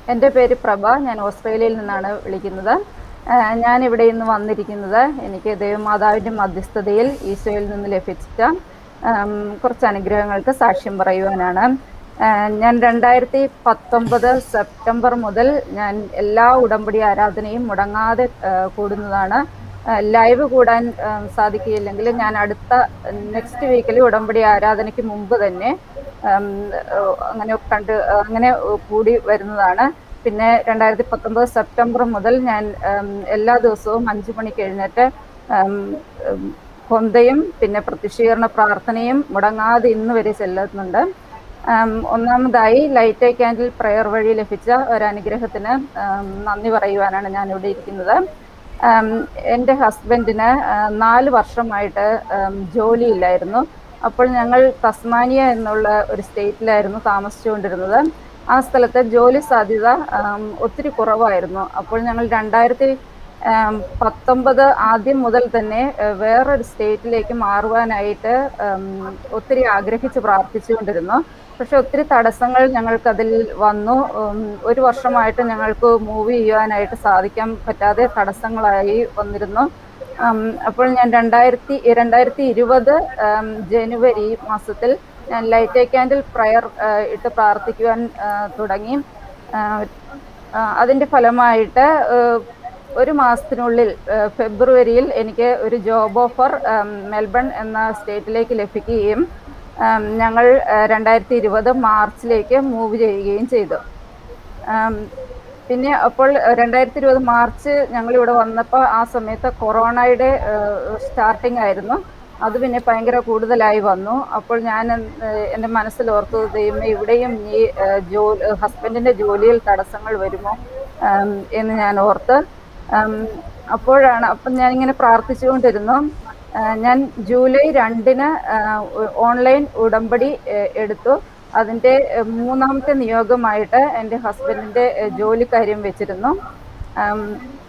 എൻ്റെ പേര് പ്രഭ ഞാൻ ഓസ്ട്രേലിയയിൽ നിന്നാണ് വിളിക്കുന്നത് ആഹ് ഞാൻ ഇവിടെ ഇന്ന് വന്നിരിക്കുന്നത് എനിക്ക് ദൈവമാതാവിൻ്റെ മധ്യസ്ഥതയിൽ ഈശോയിൽ നിന്ന് ലഭിച്ച ആം, കുറച്ച് അനുഗ്രഹങ്ങൾക്ക് സാക്ഷ്യം പറയുവാനാണ് ആഹ് ഞാൻ രണ്ടായിരത്തി പത്തൊമ്പത് സെപ്റ്റംബർ മുതൽ ഞാൻ എല്ലാ ഉടമ്പടി ആരാധനയും മുടങ്ങാതെ ആഹ് കൂടുന്നതാണ് ആഹ് ലൈവ് കൂടാൻ ആഹ് സാധിക്കുകയില്ലെങ്കിൽ ഞാൻ അടുത്ത നെക്സ്റ്റ് വീക്കിൽ ഉടമ്പടി ആരാധനയ്ക്ക് മുമ്പ് തന്നെ ഉം, ഏഹ് അങ്ങനെ കണ്ട് അങ്ങനെ കൂടി വരുന്നതാണ് പിന്നെ രണ്ടായിരത്തി പത്തൊമ്പത് സെപ്റ്റംബർ മുതൽ ഞാൻ ഉം, എല്ലാ ദിവസവും അഞ്ചു മണിക്ക് എഴുന്നേറ്റ് ഉം, ഉം, കൊന്തയും പിന്നെ പ്രത്യക്ഷീകരണ പ്രാർത്ഥനയും മുടങ്ങാതെ ഇന്ന് വരെ ചെല്ലുന്നുണ്ട് ഉം, ഒന്നാമതായി ലൈറ്റ് ഐ ക്യാൻഡിൽ പ്രയർ വഴി ലഭിച്ച ഒരു അനുഗ്രഹത്തിന് ഉം, നന്ദി പറയുവാനാണ് ഞാൻ ഇവിടെ ഇരിക്കുന്നത് ഉം, എൻ്റെ ഹസ്ബൻഡിന് ഉം, നാല് വർഷമായിട്ട് ഉം, ജോലിയില്ലായിരുന്നു അപ്പോൾ ഞങ്ങൾ തസ്മാനിയ എന്നുള്ള ഒരു സ്റ്റേറ്റിലായിരുന്നു താമസിച്ചുകൊണ്ടിരുന്നത് ആ സ്ഥലത്ത് ജോലി സാധ്യത ഉം, ഒത്തിരി കുറവായിരുന്നു അപ്പോൾ ഞങ്ങൾ രണ്ടായിരത്തി ഉം, പത്തൊമ്പത് ആദ്യം മുതൽ തന്നെ ഏഹ്, വേറൊരു സ്റ്റേറ്റിലേക്ക് മാറുവാനായിട്ട് ഉം, ഒത്തിരി ആഗ്രഹിച്ച് പ്രാർത്ഥിച്ചുകൊണ്ടിരുന്നു പക്ഷെ ഒത്തിരി തടസ്സങ്ങൾ ഞങ്ങൾക്കതിൽ വന്നു ഉം, ഒരു വർഷമായിട്ട് ഞങ്ങൾക്ക് മൂവ് ചെയ്യുവാനായിട്ട് സാധിക്കാൻ പറ്റാതെ തടസ്സങ്ങളായി വന്നിരുന്നു ഉം, അപ്പോൾ ഞാൻ രണ്ടായിരത്തി രണ്ടായിരത്തി ഇരുപത് ഉം, ജനുവരി മാസത്തിൽ ഞാൻ ലൈറ്റ് ഐ ക്യാൻഡിൽ പ്രയർ ഇട്ട് പ്രാർത്ഥിക്കുവാൻ ആ, തുടങ്ങി ആ, ആ, അതിൻ്റെ ഫലമായിട്ട് ഏഹ്, ഒരു മാസത്തിനുള്ളിൽ ഏഹ്, ഫെബ്രുവരിയിൽ എനിക്ക് ഒരു ജോബ് ഓഫർ ഉം, മെൽബൺ എന്ന സ്റ്റേറ്റിലേക്ക് ലഭിക്കുകയും ഉം, ഞങ്ങൾ രണ്ടായിരത്തി ഇരുപത് മാർച്ചിലേക്ക് മൂവ് ചെയ്യുകയും ചെയ്തു ഉം, പിന്നെ അപ്പോൾ രണ്ടായിരത്തി ഇരുപത് മാർച്ച് ഞങ്ങൾ ഇവിടെ വന്നപ്പോൾ ആ സമയത്ത് കൊറോണയുടെ സ്റ്റാർട്ടിംഗ് ആയിരുന്നു അത് പിന്നെ ഭയങ്കര കൂടുതലായി വന്നു അപ്പോൾ ഞാൻ ഏഹ്, എൻ്റെ മനസ്സിൽ ഓർത്തു ദൈവമേ ഇവിടെയും ഈ ജോ ഹസ്ബൻഡിൻ്റെ ജോലിയിൽ തടസ്സങ്ങൾ വരുമോ ഉം, എന്ന് ഞാൻ ഓർത്ത് ഉം, അപ്പോഴാണ് അപ്പം ഞാനിങ്ങനെ പ്രാർത്ഥിച്ചുകൊണ്ടിരുന്നു ആ, ഞാൻ ജൂലൈ രണ്ടിന് ആ, ഒ- ഓൺലൈൻ ഉടമ്പടി ഏ, എടുത്തു അതിൻ്റെ ഏ, മൂന്നാമത്തെ നിയോഗമായിട്ട് എൻ്റെ ഹസ്ബൻഡിൻ്റെ ഏ, ജോലിക്കാര്യം വെച്ചിരുന്നു ആം,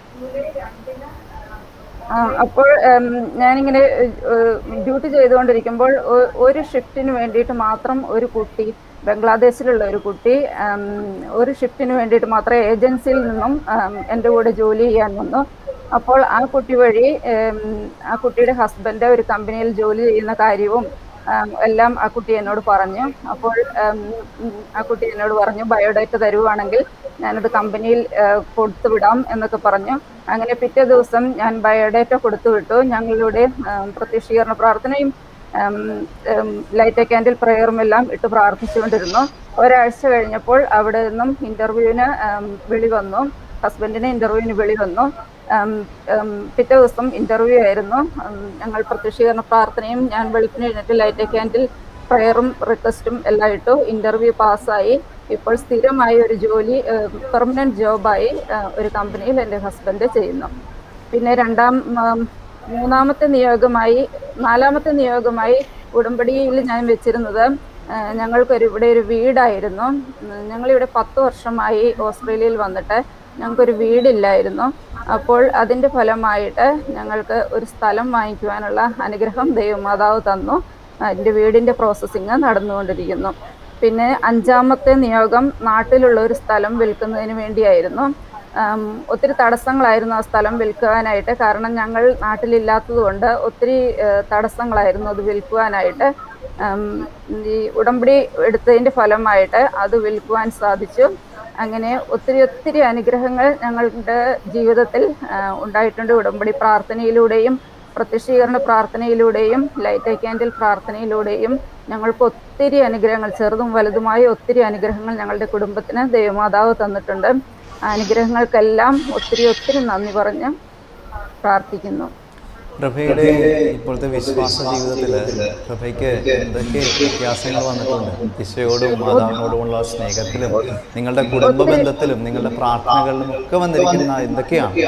ആ, അപ്പോൾ ഉം, ഞാനിങ്ങനെ ഏഹ്, ഡ്യൂട്ടി ചെയ്തുകൊണ്ടിരിക്കുമ്പോൾ ഒ- ഒരു ഷിഫ്റ്റിന് വേണ്ടിയിട്ട് മാത്രം ഒരു കുട്ടി ബംഗ്ലാദേശിലുള്ള ഒരു കുട്ടി ഉം, ഒരു ഷിഫ്റ്റിന് വേണ്ടിയിട്ട് മാത്രം ഏജൻസിയിൽ നിന്നും ഉം, എൻ്റെ കൂടെ ജോലി ചെയ്യാൻ വന്നു അപ്പോൾ ആ കുട്ടി വഴി ഉം, ആ കുട്ടിയുടെ ഹസ്ബൻഡ് ഒരു കമ്പനിയിൽ ജോലി ചെയ്യുന്ന കാര്യവും ഉം, എല്ലാം ആ കുട്ടി എന്നോട് പറഞ്ഞു അപ്പോൾ ഉം, ഉം, ആ കുട്ടി എന്നോട് പറഞ്ഞു ബയോഡേറ്റ തരുവാണെങ്കിൽ ഞാനത് കമ്പനിയിൽ ഏഹ്, കൊടുത്തു വിടാം എന്നൊക്കെ പറഞ്ഞു അങ്ങനെ പിറ്റേ ദിവസം ഞാൻ ബയോഡേറ്റ കൊടുത്തു വിട്ടു ഞങ്ങളുടെ ഉം, പ്രത്യക്ഷീകരണ പ്രാർത്ഥനയും ഉം, ഉം, ലൈറ്റ് ക്യാൻഡിൽ പ്രയറും എല്ലാം ഇട്ട് പ്രാർത്ഥിച്ചുകൊണ്ടിരുന്നു ഒരാഴ്ച കഴിഞ്ഞപ്പോൾ അവിടെ നിന്നും ഇന്റർവ്യൂവിന് വിളി വന്നു ഹസ്ബൻഡിന് ഇന്റർവ്യൂവിന് വിളി വന്നു ഉം, ഉം, പിറ്റേ ദിവസം ഇന്റർവ്യൂ ആയിരുന്നു ഉം, ഞങ്ങൾ പ്രത്യക്ഷീകരണ പ്രാർത്ഥനയും ഞാൻ വെളുപ്പിന് എഴുന്നേറ്റ് ലൈറ്റ് ക്യാൻഡിൽ പ്രയറും റിക്വസ്റ്റും എല്ലാം ഇട്ടു ഇന്റർവ്യൂ പാസ്സായി ഇപ്പോൾ സ്ഥിരമായി ഒരു ജോലി പെർമനന്റ് ജോബായി ഒരു കമ്പനിയിൽ എൻ്റെ ഹസ്ബൻഡ് ചെയ്യുന്നു പിന്നെ രണ്ടാം ഉം, മൂന്നാമത്തെ നിയോഗമായി നാലാമത്തെ നിയോഗമായി ഉടമ്പടിയിൽ ഞാൻ വെച്ചിരുന്നത് ആ, ഞങ്ങൾക്കൊരു ഇവിടെ ഒരു വീടായിരുന്നു ഉം, ഞങ്ങളിവിടെ പത്ത് വർഷമായി ഓസ്ട്രേലിയയിൽ വന്നിട്ട് ഞങ്ങൾക്കൊരു വീടില്ലായിരുന്നു അപ്പോൾ അതിൻ്റെ ഫലമായിട്ട് ഞങ്ങൾക്ക് ഒരു സ്ഥലം വാങ്ങിക്കുവാനുള്ള അനുഗ്രഹം ദൈവമാതാവ് തന്നു അതിൻ്റെ വീടിൻ്റെ പ്രോസസ്സിങ് നടന്നുകൊണ്ടിരിക്കുന്നു പിന്നെ അഞ്ചാമത്തെ നിയോഗം നാട്ടിലുള്ള ഒരു സ്ഥലം വിൽക്കുന്നതിന് വേണ്ടിയായിരുന്നു ആം, ഒത്തിരി തടസ്സങ്ങളായിരുന്നു ആ സ്ഥലം വിൽക്കുവാനായിട്ട് കാരണം ഞങ്ങൾ നാട്ടിലില്ലാത്തത് കൊണ്ട് ഒത്തിരി ഏഹ്, തടസ്സങ്ങളായിരുന്നു അത് വിൽക്കുവാനായിട്ട് ആം, ഈ ഉടമ്പടി എടുത്തതിൻ്റെ ഫലമായിട്ട് അത് വിൽക്കുവാൻ സാധിച്ചു അങ്ങനെ ഒത്തിരി ഒത്തിരി അനുഗ്രഹങ്ങൾ ഞങ്ങളുടെ ജീവിതത്തിൽ ആ, ഉണ്ടായിട്ടുണ്ട് ഉടമ്പടി പ്രാർത്ഥനയിലൂടെയും പ്രത്യക്ഷീകരണ പ്രാർത്ഥനയിലൂടെയും ലൈറ്റ് ഐ ക്യാൻഡിൽ പ്രാർത്ഥനയിലൂടെയും ഞങ്ങൾക്ക് ഒത്തിരി അനുഗ്രഹങ്ങൾ ചെറുതും വലുതുമായ ഒത്തിരി അനുഗ്രഹങ്ങൾ ഞങ്ങളുടെ കുടുംബത്തിന് ദൈവമാതാവ് തന്നിട്ടുണ്ട് ആ അനുഗ്രഹങ്ങൾക്കെല്ലാം ഒത്തിരി ഒത്തിരി നന്ദി പറഞ്ഞ് പ്രാർത്ഥിക്കുന്നു പ്രഭയുടെ ഇപ്പോഴത്തെ വിശ്വാസ ജീവിതത്തിൽ പ്രഭയ്ക്ക് എന്തൊക്കെ വ്യത്യാസങ്ങൾ വന്നിട്ടുണ്ട് ഈശോയോടും മാതാവിനോടുമുള്ള സ്നേഹത്തിലും നിങ്ങളുടെ കുടുംബ ബന്ധത്തിലും നിങ്ങളുടെ പ്രാർത്ഥനകളിലും ഒക്കെ വന്നിരിക്കുന്ന എന്തൊക്കെയാണ്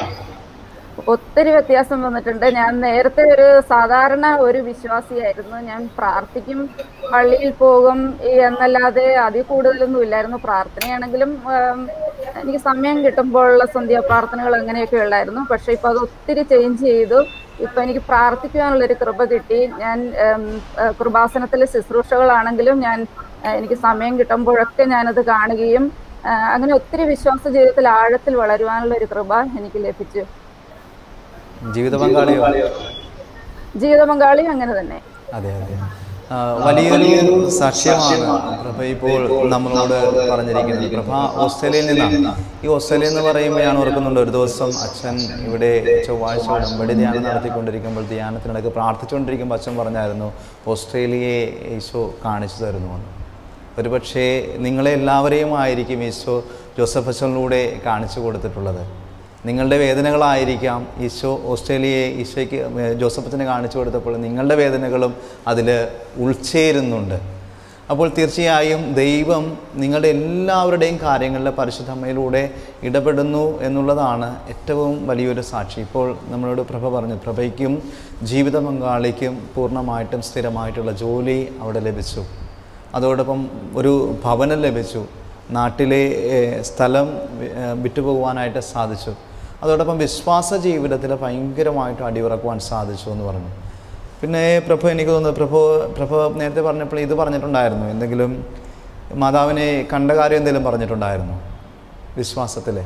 ഒത്തിരി വ്യത്യാസം വന്നിട്ടുണ്ട് ഞാൻ നേരത്തെ ഒരു സാധാരണ ഒരു വിശ്വാസിയായിരുന്നു ഞാൻ പ്രാർത്ഥിക്കും പള്ളിയിൽ പോകും ഈ എന്നല്ലാതെ അതിൽ കൂടുതലൊന്നും ഇല്ലായിരുന്നു പ്രാർത്ഥനയാണെങ്കിലും ആം, എനിക്ക് സമയം കിട്ടുമ്പോഴുള്ള സന്ധ്യാ പ്രാർത്ഥനകൾ അങ്ങനെയൊക്കെ ഉള്ളായിരുന്നു പക്ഷെ ഇപ്പൊ അത് ഒത്തിരി ചേഞ്ച് ചെയ്തു ഇപ്പൊ എനിക്ക് പ്രാർത്ഥിക്കുവാനുള്ള ഒരു കൃപ കിട്ടി ഞാൻ ഉം, ആ, കൃപാസനത്തിലെ ശുശ്രൂഷകളാണെങ്കിലും ഞാൻ ആ, എനിക്ക് സമയം കിട്ടുമ്പോഴൊക്കെ ഞാനത് കാണുകയും ആ, അങ്ങനെ ഒത്തിരി വിശ്വാസ ജീവിതത്തിൽ ആഴത്തിൽ വളരുവാനുള്ള ഒരു കൃപ എനിക്ക് ലഭിച്ചു ജീവിത പങ്കാളിയോ ജീവിത പങ്കാളി അങ്ങനെ തന്നെ അതെ അതെ ആ, വലിയൊരു സാക്ഷ്യമാണ് പ്രഭ ഇപ്പോൾ നമ്മളോട് പറഞ്ഞിരിക്കുന്നത് പ്രഭ ഓസ്ട്രേലിയയിൽ നിന്നാണ് ഈ ഓസ്ട്രേലിയ എന്ന് പറയുമ്പോൾ ഞാൻ ഓർക്കുന്നുണ്ട് ഒരു ദിവസം അച്ഛൻ ഇവിടെ ചൊവ്വാഴ്ച ഉടമ്പടി ധ്യാനം നടത്തിക്കൊണ്ടിരിക്കുമ്പോൾ ധ്യാനത്തിനിടയ്ക്ക് പ്രാർത്ഥിച്ചുകൊണ്ടിരിക്കുമ്പോൾ അച്ഛൻ പറഞ്ഞായിരുന്നു ഓസ്ട്രേലിയയെ ഈശോ കാണിച്ചു തരുന്നു എന്ന് ഒരുപക്ഷേ നിങ്ങളെ എല്ലാവരെയും ആയിരിക്കും ഈശോ ജോസഫ് അച്ഛനിലൂടെ കാണിച്ചു കൊടുത്തിട്ടുള്ളത് നിങ്ങളുടെ വേദനകളായിരിക്കാം ഈശോ ഓസ്ട്രേലിയയെ ഈശോയ്ക്ക് ജോസഫത്തിന് കാണിച്ചു കൊടുത്തപ്പോൾ നിങ്ങളുടെ വേദനകളും അതിൽ ഉൾച്ചേരുന്നുണ്ട് അപ്പോൾ തീർച്ചയായും ദൈവം നിങ്ങളുടെ എല്ലാവരുടെയും കാര്യങ്ങളിൽ പരിശുദ്ധമ്മയിലൂടെ ഇടപെടുന്നു എന്നുള്ളതാണ് ഏറ്റവും വലിയൊരു സാക്ഷി ഇപ്പോൾ നമ്മളോട് പ്രഭ പറഞ്ഞു പ്രഭയ്ക്കും ജീവിത പങ്കാളിക്കും പൂർണ്ണമായിട്ടും സ്ഥിരമായിട്ടുള്ള ജോലി അവിടെ ലഭിച്ചു അതോടൊപ്പം ഒരു ഭവനം ലഭിച്ചു നാട്ടിലെ ഏഹ്, സ്ഥലം വി- ഏഹ്, വിട്ടുപോകുവാനായിട്ട് സാധിച്ചു അതോടൊപ്പം വിശ്വാസ ജീവിതത്തിൽ ഭയങ്കരമായിട്ട് അടിയുറക്കുവാൻ സാധിച്ചു എന്ന് പറഞ്ഞു പിന്നെ പ്രഭു എനിക്ക് തോന്നുന്നു പ്രഭു പ്രഭു നേരത്തെ പറഞ്ഞപ്പോൾ ഇത് പറഞ്ഞിട്ടുണ്ടായിരുന്നു എന്തെങ്കിലും മാതാവിനെ കണ്ട കാര്യം എന്തെങ്കിലും പറഞ്ഞിട്ടുണ്ടായിരുന്നു വിശ്വാസത്തിൽ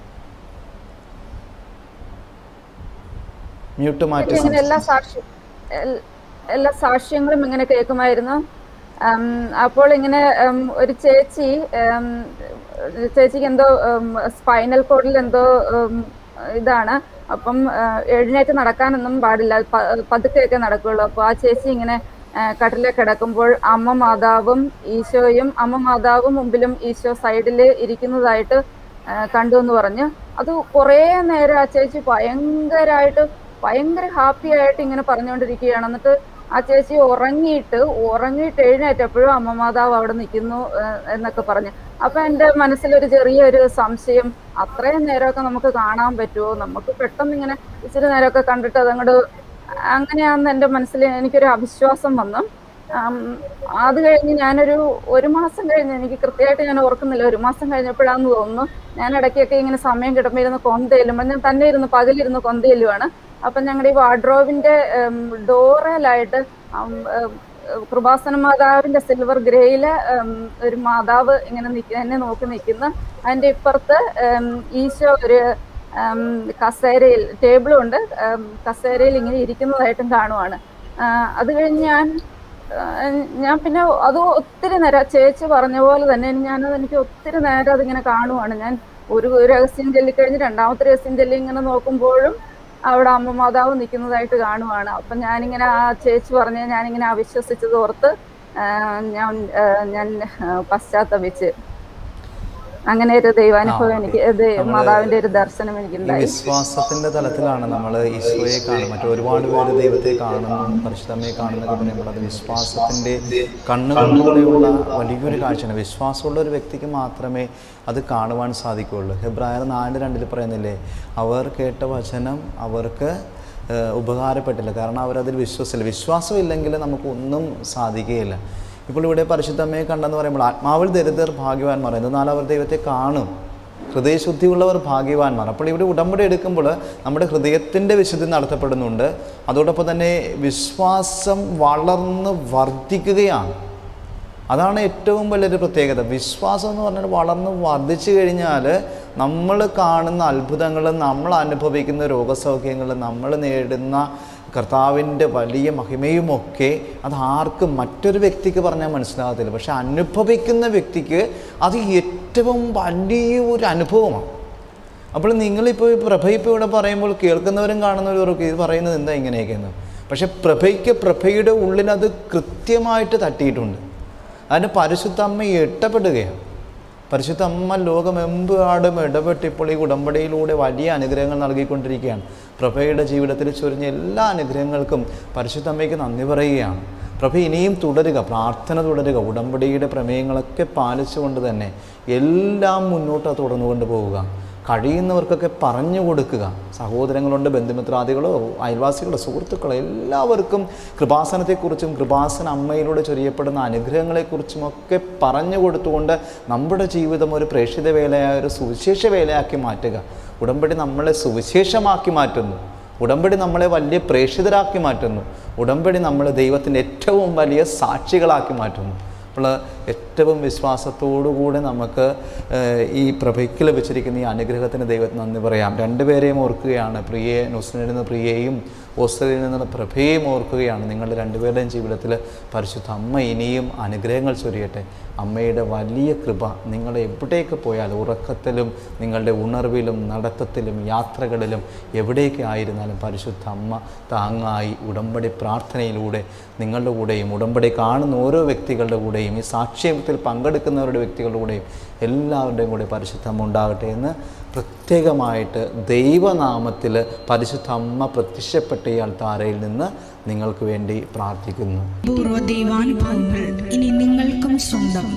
മ്യൂട്ട് മാറ്റി ഇങ്ങനെ എല്ലാ സാക്ഷി എൽ- എല്ലാ സാക്ഷ്യങ്ങളും ഇങ്ങനെ കേൾക്കുമായിരുന്നു ഉം, അപ്പോൾ ഇങ്ങനെ ഉം, ഒരു ചേച്ചി ഉം, ചേച്ചിക്ക് എന്തോ സ്പൈനൽ കോഡിൽ എന്തോ ഉം, ഇതാണ് അപ്പം ആ, എഴുന്നേറ്റ് നടക്കാനൊന്നും പാടില്ല പ- പതുക്കെയൊക്കെ നടക്കുകയുള്ളൂ അപ്പോൾ ആ ചേച്ചി ഇങ്ങനെ ആ, കട്ടിലെ കിടക്കുമ്പോൾ അമ്മ മാതാവും ഈശോയും അമ്മ മാതാവും മുമ്പിലും ഈശോ സൈഡിൽ ഇരിക്കുന്നതായിട്ട് ആ, കണ്ടു എന്ന് പറഞ്ഞ് അത് കുറേ നേരം ആ ചേച്ചി ഭയങ്കരമായിട്ട് ഭയങ്കര ഹാപ്പി ആയിട്ട് ഇങ്ങനെ പറഞ്ഞുകൊണ്ടിരിക്കുകയാണ് എന്നിട്ട് ആ ചേച്ചി ഉറങ്ങിയിട്ട് ഉറങ്ങിയിട്ട് എഴുന്നേറ്റപ്പോഴും അമ്മ മാതാവ് അവിടെ നിൽക്കുന്നു ഏഹ്, എന്നൊക്കെ പറഞ്ഞ് അപ്പൊ എൻ്റെ മനസ്സിലൊരു ചെറിയൊരു സംശയം അത്രയും നേരമൊക്കെ നമുക്ക് കാണാൻ പറ്റുമോ നമുക്ക് പെട്ടെന്ന് ഇങ്ങനെ ഇച്ചിരി നേരമൊക്കെ കണ്ടിട്ട് അതങ്ങോട്ട് അങ്ങനെയാണെന്ന് എൻ്റെ മനസ്സിൽ എനിക്കൊരു അവിശ്വാസം വന്നു ആം, അത് കഴിഞ്ഞ് ഞാനൊരു ഒരു മാസം കഴിഞ്ഞ് എനിക്ക് കൃത്യമായിട്ട് ഞാൻ ഓർക്കുന്നില്ല ഒരു മാസം കഴിഞ്ഞപ്പോഴാന്ന് തോന്നുന്നു ഞാൻ ഇടയ്ക്കൊക്കെ ഇങ്ങനെ സമയം കിട്ടുമ്പോൾ ഇരുന്ന് കൊന്തയില്ലുമ്പോൾ ഞാൻ തന്നെ ഇരുന്ന് പകലിരുന്ന് കൊന്തയില്ലുവാണ് അപ്പം ഞങ്ങളുടെ ഈ വാർഡ്രോബിന്റെ ഡോറയിലായിട്ട് കൃപാസന മാതാവിന്റെ സിൽവർ ഗ്രേയില് ഒരു മാതാവ് ഇങ്ങനെ നിക്ക എന്നെ നോക്കി നിൽക്കുന്നു അതിന്റെ ഇപ്പുറത്ത് ഉം, ഈശോ ഒരു ഉം, കസേരയിൽ ടേബിളും ഉണ്ട് ഉം, കസേരയിൽ ഇങ്ങനെ ഇരിക്കുന്നതായിട്ടും കാണുവാണ് ആ, അത് കഴിഞ്ഞ് ഞാൻ ആ, ഞാൻ പിന്നെ അത് ഒത്തിരി നേരം ആ ചേച്ചി പറഞ്ഞ പോലെ തന്നെ ഞാനത് എനിക്ക് ഒത്തിരി നേരം അതിങ്ങനെ കാണുവാണ് ഞാൻ ഒരു രഹസ്യം ചൊല്ലിക്കഴിഞ്ഞ് രണ്ടാമത്തെ രഹസ്യം ചൊല്ലി ഇങ്ങനെ നോക്കുമ്പോഴും അവിടെ അമ്മ മാതാവ് നിൽക്കുന്നതായിട്ട് കാണുവാണ് അപ്പം ഞാനിങ്ങനെ ആ ചേച്ചി പറഞ്ഞ് ഞാനിങ്ങനെ അവിശ്വസിച്ചത് ഓർത്ത് ആ, ഞാൻ ആ, ഞാൻ ആ, പശ്ചാത്തപിച്ച് അങ്ങനെ ഒരു ദൈവാനുഭവം എനിക്ക് ഇത് മാതാവിന്റെ ഒരു ദർശനം ഈ എനിക്കുണ്ടായി വിശ്വാസത്തിന്റെ തലത്തിലാണ് നമ്മൾ ഈശോയെ കാണും മറ്റു ഒരുപാട് പേര് ദൈവത്തെ കാണുന്നു പരിശുദ്ധമ്മയെ കാണുന്നൊക്കെ പറയുമ്പോൾ അത് വിശ്വാസത്തിന്റെ കണ്ണുകളിലൂടെയുള്ള വലിയൊരു കാഴ്ചയാണ് വിശ്വാസമുള്ള ഒരു വ്യക്തിക്ക് മാത്രമേ അത് കാണുവാൻ സാധിക്കുകയുള്ളൂ ഹെബ്രായർ നാല് രണ്ടിൽ പറയുന്നില്ലേ അവർ കേട്ട വചനം അവർക്ക് ഏഹ്, ഉപകാരപ്പെട്ടില്ല കാരണം അവരതിൽ വിശ്വസിച്ചില്ല വിശ്വാസമില്ലെങ്കിൽ നമുക്കൊന്നും സാധിക്കുകയില്ല ഇപ്പോൾ ഇവിടെ പരിശുദ്ധമ്മയെ കണ്ടെന്ന് പറയുമ്പോൾ ആത്മാവിൽ ദരിദ്രർ ഭാഗ്യവാന്മാർ എന്നാൽ അവർ ദൈവത്തെ കാണും ഹൃദയശുദ്ധിയുള്ളവർ ഭാഗ്യവാന്മാർ അപ്പോൾ ഇവിടെ ഉടമ്പടി എടുക്കുമ്പോൾ നമ്മുടെ ഹൃദയത്തിൻ്റെ വിശുദ്ധി നടത്തപ്പെടുന്നുണ്ട് അതോടൊപ്പം തന്നെ വിശ്വാസം വളർന്ന് വർദ്ധിക്കുകയാണ് അതാണ് ഏറ്റവും വലിയൊരു പ്രത്യേകത വിശ്വാസം എന്ന് പറഞ്ഞാൽ വളർന്ന് വർദ്ധിച്ചു കഴിഞ്ഞാൽ നമ്മൾ കാണുന്ന അത്ഭുതങ്ങളും നമ്മൾ അനുഭവിക്കുന്ന രോഗസൗഖ്യങ്ങളും നമ്മൾ നേടുന്ന കർത്താവിൻ്റെ വലിയ മഹിമയുമൊക്കെ അത് ആർക്കും മറ്റൊരു വ്യക്തിക്ക് പറഞ്ഞാൽ മനസ്സിലാകത്തില്ല പക്ഷെ അനുഭവിക്കുന്ന വ്യക്തിക്ക് അത് ഏറ്റവും വലിയ ഒരു അനുഭവമാണ് അപ്പോൾ നിങ്ങളിപ്പോൾ ഈ പ്രഭ ഇപ്പോൾ ഇവിടെ പറയുമ്പോൾ കേൾക്കുന്നവരും കാണുന്നവരും ഇത് പറയുന്നത് എന്താ ഇങ്ങനെയൊക്കെയെന്ന് പക്ഷെ പ്രഭയ്ക്ക് പ്രഭയുടെ ഉള്ളിൽ അത് കൃത്യമായിട്ട് തട്ടിയിട്ടുണ്ട് അതിന് പരിശുദ്ധ അമ്മ ഇഷ്ടപ്പെടുകയാണ് പരിശുദ്ധ അമ്മ ലോകമെമ്പാടും ഇടപെട്ട് ഇപ്പോൾ ഈ ഉടമ്പടിയിലൂടെ വലിയ അനുഗ്രഹങ്ങൾ നൽകിക്കൊണ്ടിരിക്കുകയാണ് പ്രഭയുടെ ജീവിതത്തിൽ ചൊരിഞ്ഞ എല്ലാ അനുഗ്രഹങ്ങൾക്കും പരിശുദ്ധ അമ്മയ്ക്ക് നന്ദി പറയുകയാണ് പ്രഭ ഇനിയും തുടരുക പ്രാർത്ഥന തുടരുക ഉടമ്പടിയുടെ പ്രമേയങ്ങളൊക്കെ പാലിച്ചുകൊണ്ട് തന്നെ എല്ലാം മുന്നോട്ട് തുടർന്നുകൊണ്ട് പോവുക കഴിയുന്നവർക്കൊക്കെ പറഞ്ഞു കൊടുക്കുക സഹോദരങ്ങളുണ്ട് ബന്ധുമിത്രാദികളോ അയൽവാസികളോ സുഹൃത്തുക്കളോ എല്ലാവർക്കും കൃപാസനത്തെക്കുറിച്ചും കൃപാസന അമ്മയിലൂടെ ചൊരിയപ്പെടുന്ന അനുഗ്രഹങ്ങളെക്കുറിച്ചും ഒക്കെ പറഞ്ഞു കൊടുത്തുകൊണ്ട് നമ്മുടെ ജീവിതം ഒരു പ്രേക്ഷിത വേലയായ ഒരു സുവിശേഷ വേലയാക്കി മാറ്റുക ഉടമ്പടി നമ്മളെ സുവിശേഷമാക്കി മാറ്റുന്നു ഉടമ്പടി നമ്മളെ വലിയ പ്രേക്ഷിതരാക്കി മാറ്റുന്നു ഉടമ്പടി നമ്മളെ ദൈവത്തിൻ്റെ ഏറ്റവും വലിയ സാക്ഷികളാക്കി മാറ്റുന്നു അപ്പോൾ ഏറ്റവും വിശ്വാസത്തോടുകൂടെ നമുക്ക് ഏഹ്, ഈ പ്രഭയ്ക്ക് ലഭിച്ചിരിക്കുന്ന ഈ അനുഗ്രഹത്തിന് ദൈവത്തിന് നന്ദി പറയാം രണ്ടുപേരെയും ഓർക്കുകയാണ് പ്രിയെ ന്യൂസിലൻഡിൽ നിന്ന് പ്രിയയും ഓസ്ട്രേലിയയിൽ നിന്നുള്ള പ്രഭയും ഓർക്കുകയാണ് നിങ്ങളുടെ രണ്ടുപേരുടെയും ജീവിതത്തിൽ പരിശുദ്ധ അമ്മ ഇനിയും അനുഗ്രഹങ്ങൾ ചൊരിയട്ടെ അമ്മയുടെ വലിയ കൃപ നിങ്ങൾ എവിടേക്ക് പോയാലും ഉറക്കത്തിലും നിങ്ങളുടെ ഉണർവിലും നടത്തത്തിലും യാത്രകളിലും എവിടേക്ക് ആയിരുന്നാലും പരിശുദ്ധ അമ്മ താങ്ങായി ഉടമ്പടി പ്രാർത്ഥനയിലൂടെ നിങ്ങളുടെ കൂടെയും ഉടമ്പടി കാണുന്ന ഓരോ വ്യക്തികളുടെ കൂടെയും ഈ സാക്ഷ്യത്തിൽ പങ്കെടുക്കുന്നവരുടെ വ്യക്തികളുടെ കൂടെയും എല്ലാവരുടെയും കൂടെ പരിശുദ്ധ അമ്മ ഉണ്ടാകട്ടെ എന്ന് പ്രത്യേകമായിട്ട് ദൈവനാമത്തിൽ പരിശുദ്ധ അമ്മ പ്രത്യക്ഷപ്പെട്ട ഈ അൾത്താരയിൽ നിന്ന് നിങ്ങൾക്ക് വേണ്ടി പ്രാർത്ഥിക്കുന്നു പൂർവ്വ ദൈവാനുഭവങ്ങൾ ഇനി നിങ്ങൾക്കും സ്വന്തം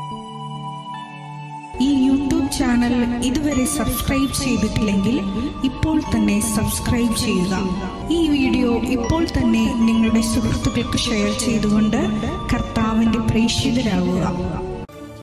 ഈ യൂട്യൂബ് ചാനൽ ഇതുവരെ സബ്സ്ക്രൈബ് ചെയ്തിട്ടില്ലെങ്കിൽ ഇപ്പോൾ തന്നെ സബ്സ്ക്രൈബ് ചെയ്യുക ഈ വീഡിയോ ഇപ്പോൾ തന്നെ നിങ്ങളുടെ സുഹൃത്തുക്കൾക്ക് ഷെയർ ചെയ്തുകൊണ്ട് കർത്താവിൻ്റെ പ്രേക്ഷിതരാകുക